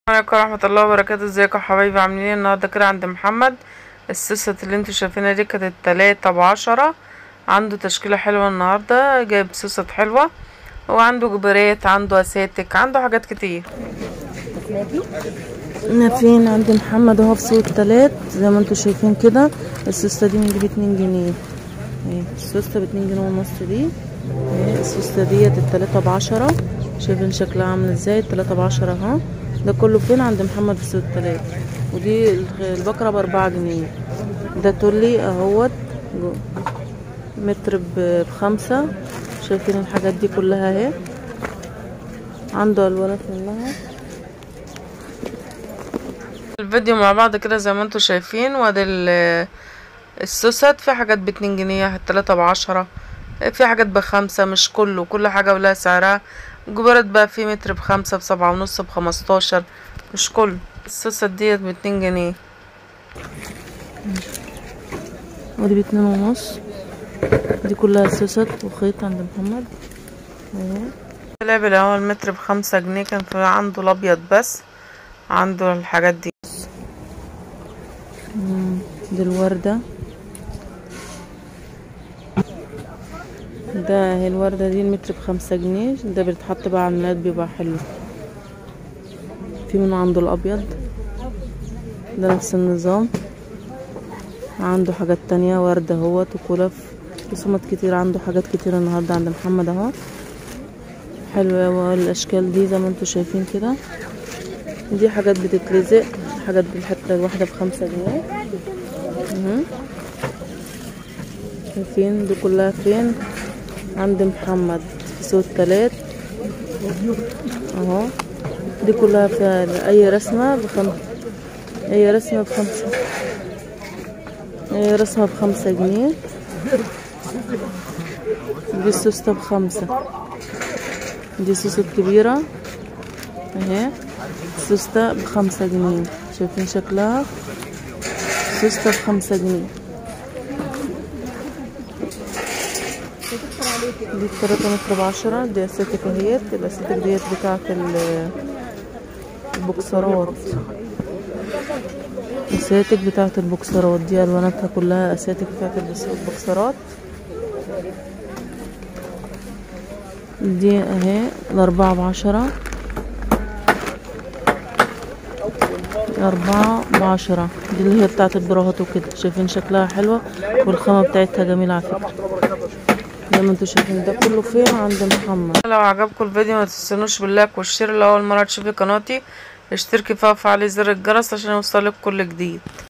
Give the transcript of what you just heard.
عليكم ورحمة الله وبركاته ازيكم يا حبايبي عاملين ايه النهاردة كده عند محمد السوست اللي انتوا شايفينها دي كانت التلاتة بعشرة عنده تشكيلة حلوة النهاردة جايب سوست حلوة وعنده جبرات عنده اساتك عنده حاجات كتير احنا فين عند محمد اهو في سوق التلات زي ما انتوا شايفين كده السوستة دي بنجيب اتنين جنيه اهي السوستة باتنين جنيه ونص دي اهي السوستة ديت التلاتة بعشرة شايفين شكلها عامل ازاي التلاتة بعشرة اهو ده كله فين عند محمد في سوق التلات ودي البقرة باربعة جنيه ده تولي اهوت متر بخمسة شايفين الحاجات دي كلها اهي عنده الوانات منها الفيديو مع بعض كده زي ما انتوا شايفين وادي السوست في حاجات باتنين جنيه التلاتة بعشرة في حاجات بخمسة مش كله كل حاجة ولها سعرها الجبرات بقى في متر بخمسة بسبعة ونص بخمستاشر مش كله السوست ديت باتنين جنيه ودي باتنين ونص دي كلها سوست وخيط عند محمد اهي لعب الاول متر بخمسة جنيه كان في عنده الابيض بس عنده الحاجات دي دي الوردة ده هي الوردة دي المتر بخمسة جنيه ده بيتحط بقى على الميلاد بيبقى حلو في منه عنده الابيض ده نفس النظام عنده حاجات تانية وردة اهوت وكلف رسومات كتير عنده حاجات كتير النهاردة عند محمد اهو حلوة الاشكال دي زي ما انتوا شايفين كده دي حاجات بتتلزق حاجات بالحتة الواحدة بخمسة جنيه شايفين دي كلها فين عند محمد في سوق التلات اهو دي كلها فيها اي رسمة بخمسة اي رسمة بخمسة اي رسمة بخمسة جنيه دي السوستة بخمسة دي سوستة كبيرة اهي سوستة بخمسة جنيه شايفين شكلها سوستة بخمسة جنيه دي التلاتة متر بعشرة دي اساتك اهيت الاساتك ديت بتاعت البوكسرات اساتك بتاعت البوكسرات دي الواناتها كلها اساتك بتاعت البوكسرات دي اهي الاربعة بعشرة أربعة بعشرة دي اللي هي بتاعت البراهات وكده شايفين شكلها حلوة والخامة بتاعتها جميلة على فكرة زي ما انتوا شايفين ده كله فين عند محمد لو عجبكم الفيديو ما تنسونوش باللايك والشير لو اول مرة تشوفي قناتي اشتركي فيها وفعلي زر الجرس عشان يوصلك كل جديد